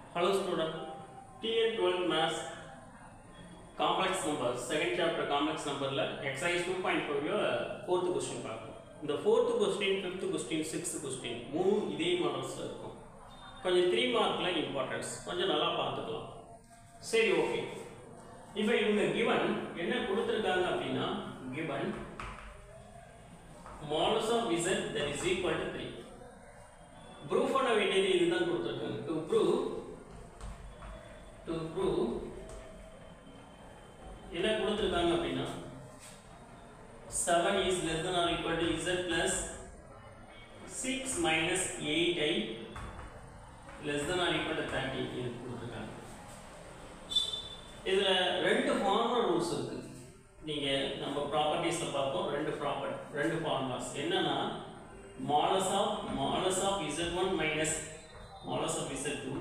Hello student, TN 12 Maths Complex Numbers second chapter complex numberல exercise 2.4 fourth question பார்ப்போம் இந்த fourth question fifth question sixth question மூணும் இதே மாடல்ஸ்ல இருக்கும் கொஞ்சம் த்ரீ மார்க்ல இம்பார்ட்டன்ஸ் கொஞ்சம் நல்லா பார்த்துக்கலாம் சரி ஓகே இப்போ இவங்க given என்ன கொடுத்துருக்காங்க அப்படின்னா given modulus of z that is equal to 3 prove பண்ண வேண்டியது இதுதான் கொடுத்துருக்காங்க டு ப்ரூவ் டு ப்ரூவ் என்ன கொடுத்துருக்காங்க அப்படின்னா seven is less than or equal to z plus six minus eight i less than or equal to thirty இது கொடுத்துருக்காங்க இதில் ரெண்டு ஃபார்முலா ரூல்ஸ் இருக்கு நீங்கள் நம்ம ப்ராப்பர்ட்டிஸில் பார்த்தோம் ரெண்டு ப்ராப்பர்ட் ரெண்டு ஃபார்முலாஸ் என்னன்னா modulus of modulus of z1 minus modulus of z2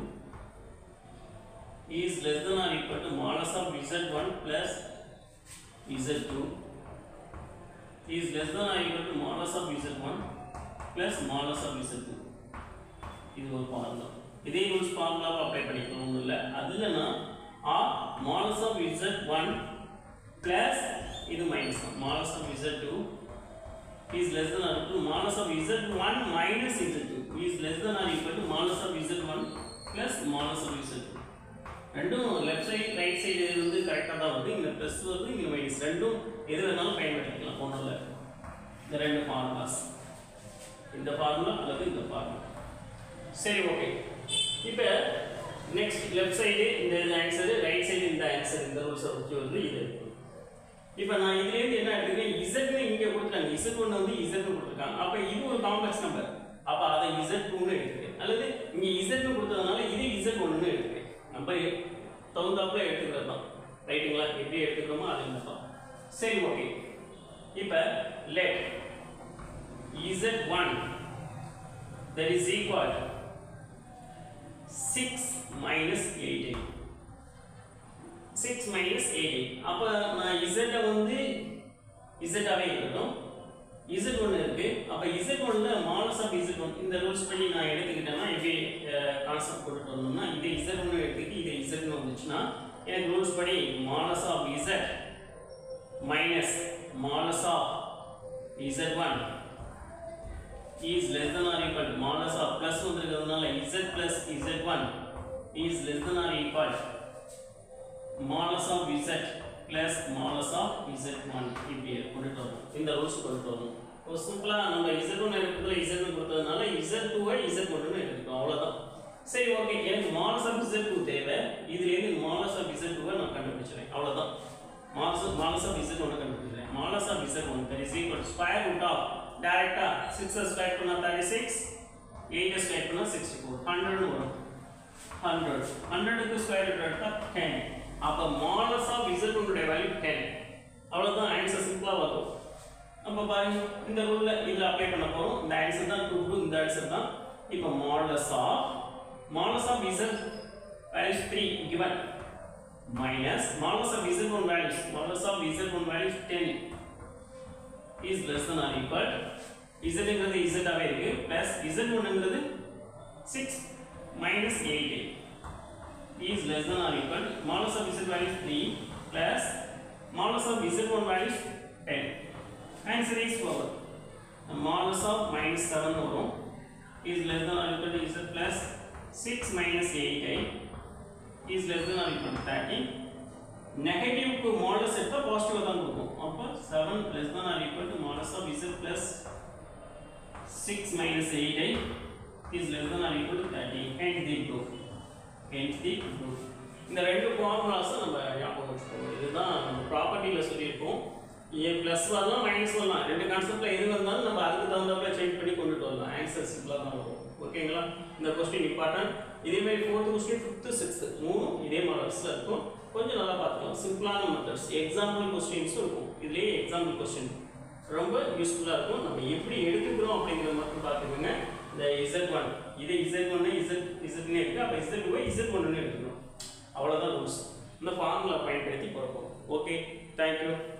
is less than or equal to modulus of z1 plus z2 is less than or equal to modulus of z1 plus modulus of z2 இது ஒரு formula இதே rules ஃபார்முலாவை apply பண்ணிக்கணும் ஒன்றும் இல்லை அதுலனா ஆ modulus of z1 plus இது minus modulus of z2 is less than or equal to modulus of z1 minus z2 is less than or equal to modulus of z1 plus modulus of z2 ரெண்டும் left side right side வந்து கரெக்டாக தான் வருது இங்கே plus வருது இங்கே minus ரெண்டும் எது வேணாலும் பயன்படுத்திக்கலாம் ஒன்றும் இல்லை இந்த ரெண்டு ஃபார்முலாஸ் இந்த ஃபார்முலா அல்லது இந்த ஃபார்முலா சரி ஓகே இப்போ நெக்ஸ்ட் லெஃப்ட் சைடு இந்த ஆன்சரு ரைட் சைடு இந்த ஆன்சர் இந்த ரூல்ஸை வச்சு வந்து இது இருக்கு இப்போ நான் இதுலேருந்து என்ன எடுத்துக்கிறேன் இசட்னு இங்கே கொடுத்துட்டாங்க இசட் ஒன்று வந்து இசட்னு கொடுத்துருக்காங்க அப்போ இது ஒரு காம்ப்ளெக்ஸ் நம்பர் அப்போ அதை இசட் டூன்னு எடுத்துக்கிறேன் அல்லது இங்கே இசட்னு கொடுத்ததுனால இது இசட் ஒன்றுன்னு எடுத்துக்கிறேன் நம்ம தகுந்தாப்புல எடுத்துக்கிறது தான் ரைட்டுங்களா எப்படி எடுத்துக்கிறோமோ அது தான் சரி ஓகே இப்போ let z one that is equal six minus eight six minus eight அப்போ நான் இசட்டை வந்து இசட்டாகவே இருக்கட்டும் இசட் ஒன்று இருக்கு அப்போ இசட் ஒன்றில் மாலஸ் ஆஃப் இசட் ஒன் இந்த ரூல்ஸ் படி நான் எடுத்துக்கிட்டேன்னா எப்படி கான்செப்ட் போட்டுட்டு வரணும்னா இது இசட் ஒன்று எடுத்துக்கிட்டு இது இசட்னு வந்துச்சுன்னா எனக்கு ரூல்ஸ் படி modulus of z minus modulus of z one is less than or equal modulus of plus வந்துருக்கிறதுனால z plus z one is less than or equal modulus of z plus modulus of z1 இப்படி கொண்டுட்டு வரணும் இந்த rules கொண்டுட்டு வரணும் ஒரு சிம்பிளா நம்ம z1 எடுக்கிறதுல z னு கொடுத்ததுனால z2 ஐ z1 னு எடுத்துக்கோம் அவ்வளவுதான் சரி ஓகே எனக்கு modulus of z2 தேவை இதுல இருந்து modulus of z2 ஐ நான் கண்டுபிடிச்சறேன் அவ்வளவுதான் modulus of modulus of z1 கண்டுபிடிச்சறேன் modulus of z1 that is equal to square root of டைரக்டா 6 ஸ்கொயர் பண்ணா 36 8 ஸ்கொயர் பண்ணா 64 100 னு வரும் 100 100 க்கு ஸ்கொயர் ரூட் எடுத்தா 10 அப்போ மாடல்ஸ் ஆஃப் இசட் உடைய வேல்யூ டென் அவ்வளோதான் ஆன்சர் சிம்பிளாக வரும் நம்ம பாருங்க இந்த ரூலில் இதில் அப்ளை பண்ண போகிறோம் இந்த ஆன்சர் தான் டூ டூ இந்த ஆன்சர் தான் இப்போ modulus of modulus of z values three given minus modulus of z one values modulus of z one values ten is less than or equal இசட்ங்கிறது இசட்டாகவே இருக்கு ப்ளஸ் இசட் ஒன்னுங்கிறது six minus eight is less than or equal to modulus of z value is 3 plus modulus of z1 value is 10. Answer is 4. The modulus of minus 7 வரும் is less than or equal to z plus 6 minus 8i is less than or equal to 30. நெகட்டிவ்க்கு modulus எடுத்தால் பாசிட்டிவாக தான் கொடுக்கும் அப்போ seven less than or equal to modulus of z plus six minus eight i is less than or equal to thirty and the proof hence the proof இந்த ரெண்டு ஃபார்முலாஸை நம்ம ஞாபகம் வச்சுக்கோங்க இதுதான் நம்ம ப்ராப்பர்ட்டியில் சொல்லியிருக்கோம் ஏ ப்ளஸ் வரலாம் மைனஸ் வரலாம் ரெண்டு கான்செப்டில் எது வந்தாலும் நம்ம அதுக்கு தகுந்தாப்புல சேஞ்ச் பண்ணி கொண்டுட்டு வரலாம் ஆன்சர் சிம்பிளாக தான் வரும் ஓகேங்களா இந்த கொஸ்டின் இம்பார்ட்டன்ட் இதேமாதிரி ஃபோர்த்து கொஸ்டின் ஃபிஃப்த்து சிக்ஸ்த்து மூணும் இதே மாடல்ஸில் இருக்கும் கொஞ்சம் நல்லா பார்த்துக்கலாம் சிம்பிளான மெத்தட்ஸ் எக்ஸாம்பிள் கொஸ்டின்ஸும் இருக்கும் இதுலேயே எக்ஸாம்பிள் கொஸ்டின் ரொம்ப யூஸ்ஃபுல்லாக இருக்கும் நம்ம எப்படி எடுத்துக்கிறோம் அப்படிங்கிறத மட்டும் பார்த்துக்கோங்க இந்த இசட் ஒன் இது இசட் ஒன்று இசட் இசட்னு இருக்குது அப்போ இசட் டூவை இசட் ஒன்றுன்னு எடுத்துக்கணும் அவ்வளோதான் ரூல்ஸ் இந்த ஃபார்முலா பயன்படுத்தி பிறப்போம் ஓகே தேங்க்யூ